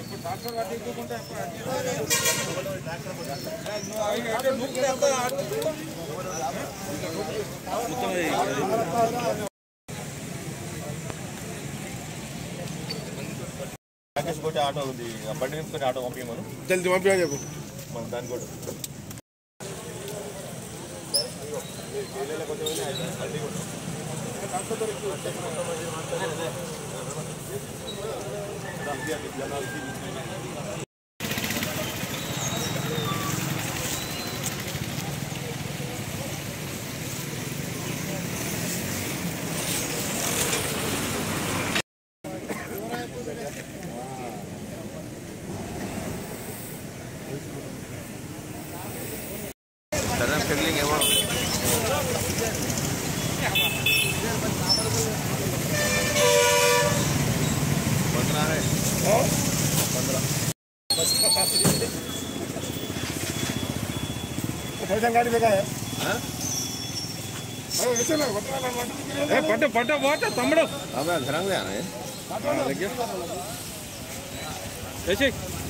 రాకేష్ కొట్టి ఆటో ఉంది ఆ బండి నింపుకొని ఆటో పంపించమను జల్దీ పంపించా చెప్పు మన దాన్ని కూడా సడన్ ఫీలింగ్ ఏమో पंद्रह है पैसा गाड़ी में का है हाँ? अरे वैसे ना बता ना పట్ట పట్ట పోట తమ్ముడు अब घर में आना है लगे వేసి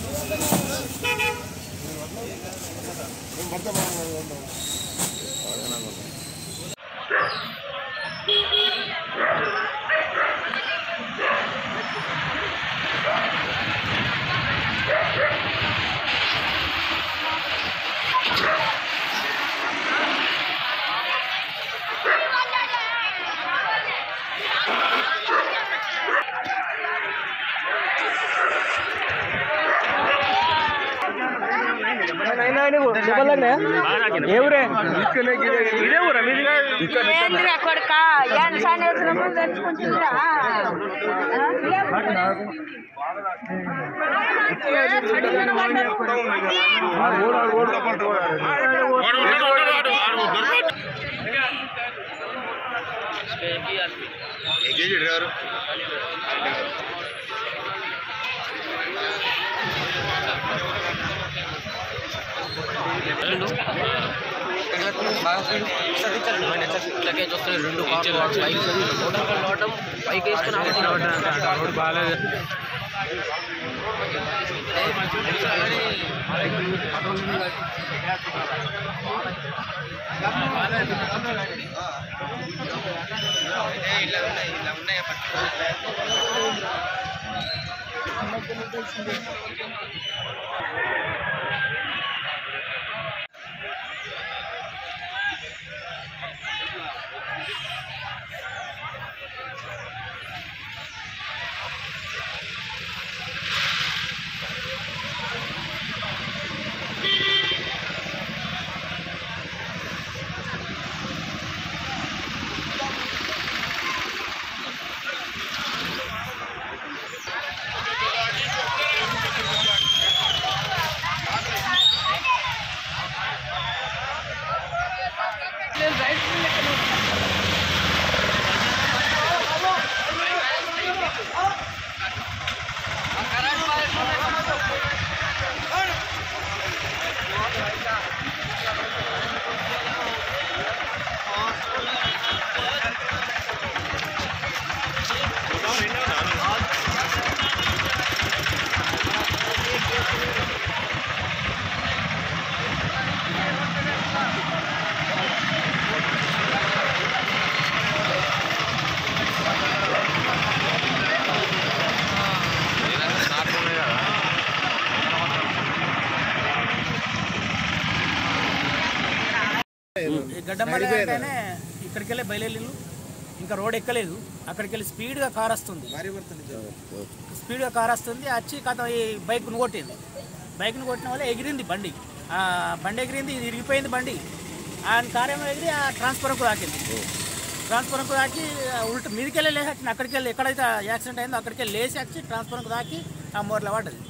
ఏందిరా కొడుక ఏం సానేసినప్పుడు తెచ్చుకుంటుందా గారు ఈ గడ్డమల్ల వెంటనే ఇక్కడికి వెళ్ళి బయలుదేరి ఇంకా రోడ్ ఎక్కలేదు అక్కడికి వెళ్ళి స్పీడ్గా కార్ వస్తుంది స్పీడ్గా కార్ వస్తుంది వచ్చి కథ ఈ బైక్ను కొట్టింది బైక్ను కొట్టిన వల్ల ఎగిరింది బండి ఆ బండి ఎగిరింది ఇది ఇరిగిపోయింది బండి ఆయన కార్ ఏమో ఎగిరి ఆ ట్రాన్స్ఫర్కు తాకింది ట్రాన్స్ఫర్కు తాకి ఉల్ట మీదకి వెళ్ళి లేచి వచ్చింది అక్కడికి వెళ్ళి ఎక్కడైతే యాక్సిడెంట్ అయిందో అక్కడికి వెళ్ళి లేచి వచ్చి ట్రాన్స్ఫర్కు తాకి ఆ మోర్లో పడ్డది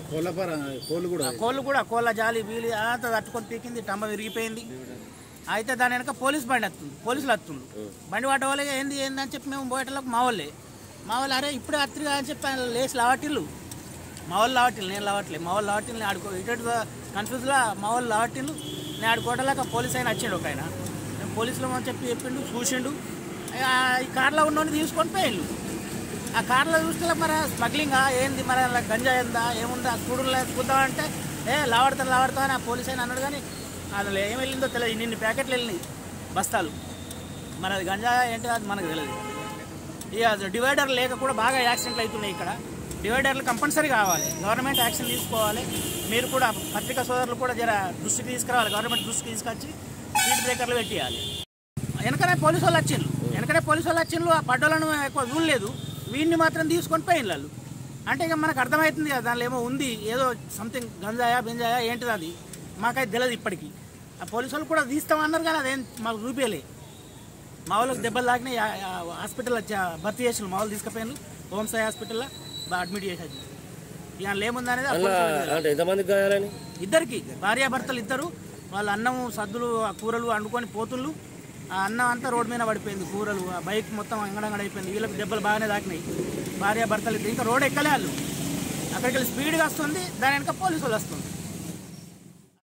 కోళ్ళు కూడా ఆ కోళ్ళు కూడా కోళ్ళ జాలి బీలి అంతా తట్టుకొని పీకింది టమ్మ విరిగిపోయింది అయితే దాని వెనక పోలీస్ బండి వస్తుంది పోలీసులు వస్తుంది బండి పడ్డ వాళ్ళే ఏంది ఏంది అని చెప్పి మేము పోయేటలకు మా వాళ్ళే మా వాళ్ళు అరే ఇప్పుడే అత్తిగా అని చెప్పి ఆయన లేచి లావటిల్లు మా వాళ్ళు లావటిల్లు నేను లావట్లే మా వాళ్ళు లావటిల్లు నేను ఆడుకో ఇటు కన్ఫ్యూజ్లో మా వాళ్ళు లావటిల్లు నేను ఆడుకోవటలాక పోలీస్ ఆయన వచ్చిండు ఒక ఆయన నేను పోలీసులు అని చెప్పి చెప్పిండు చూసిండు ఆ, ఈ కార్లో ఉన్నోని తీసుకొని పోయిండు ఆ కార్లో చూస్తే మరి స్మగ్లింగ్ ఏంది మరి అలా గంజా ఏందా ఏముందా స్కూడర్లో ఎత్తుకుద్దామంటే ఏ లావాడతాను లావాడతా అని ఆ పోలీస్ ఆయన అన్నాడు కానీ అందులో ఏం వెళ్ళిందో తెలియదు నిన్ను ప్యాకెట్లు వెళ్ళినాయి బస్తాలు మరి అది గంజా ఏంటి అది మనకు తెలియదు ఇక డివైడర్ లేక కూడా బాగా యాక్సిడెంట్లు అవుతున్నాయి ఇక్కడ డివైడర్లు కంపల్సరీ కావాలి గవర్నమెంట్ యాక్షన్ తీసుకోవాలి మీరు కూడా పత్రికా సోదరులు కూడా జర దృష్టికి తీసుకురావాలి గవర్నమెంట్ దృష్టికి తీసుకొచ్చి స్పీడ్ బ్రేకర్లు పెట్టేయాలి వెనకనే పోలీసు వాళ్ళు వచ్చిండ్రు వెనకనే పోలీసు వాళ్ళు వచ్చిండ్రు ఆ పడ్డోళ్ళను ఎక్కువ చూడలేదు వీడిని మాత్రం తీసుకొని పోయిన వాళ్ళు అంటే ఇక మనకు అర్థమవుతుంది కదా దానిలో ఏమో ఉంది ఏదో సంథింగ్ గంజాయా బెంజాయా ఏంటిది అది మాకైతే తెలియదు ఇప్పటికీ ఆ పోలీసు వాళ్ళు కూడా తీస్తామన్నారు కానీ అదేం మాకు చూపించలే మా వాళ్ళకి దెబ్బలు తాకినాయి ఆ- ఆ హాస్పిటల్ భర్తీ చేసిన మా వాళ్ళు తీసుకుపోయాను హోమ్సాయి హాస్పిటల్లో బాగా అడ్మిట్ చేసేది ఇక అందులో ఏముంది అనేది ఆ పోలీసు వాళ్ళకి తెలియదు. అంటే ఎంతమందికి గాయాలని ఇద్దరికి భార్యాభర్తలు ఇద్దరు వాళ్ళ అన్నం సద్దులు ఆ కూరలు వండుకొని పోతుళ్ళు ఆ అన్నం అంతా రోడ్డు మీద పడిపోయింది కూరలు ఆ బైక్ మొత్తం అంగడంగడ అయిపోయింది వీళ్ళకి దెబ్బలు బాగానే తాకినాయి భార్యాభర్తలు ఇద్దరు ఇంకా రోడ్ ఎక్కలే వాళ్ళు అక్కడికి వెళ్ళి స్పీడ్గా వస్తుంది దాని వెనక పోలీసు వాళ్ళు వస్తుంది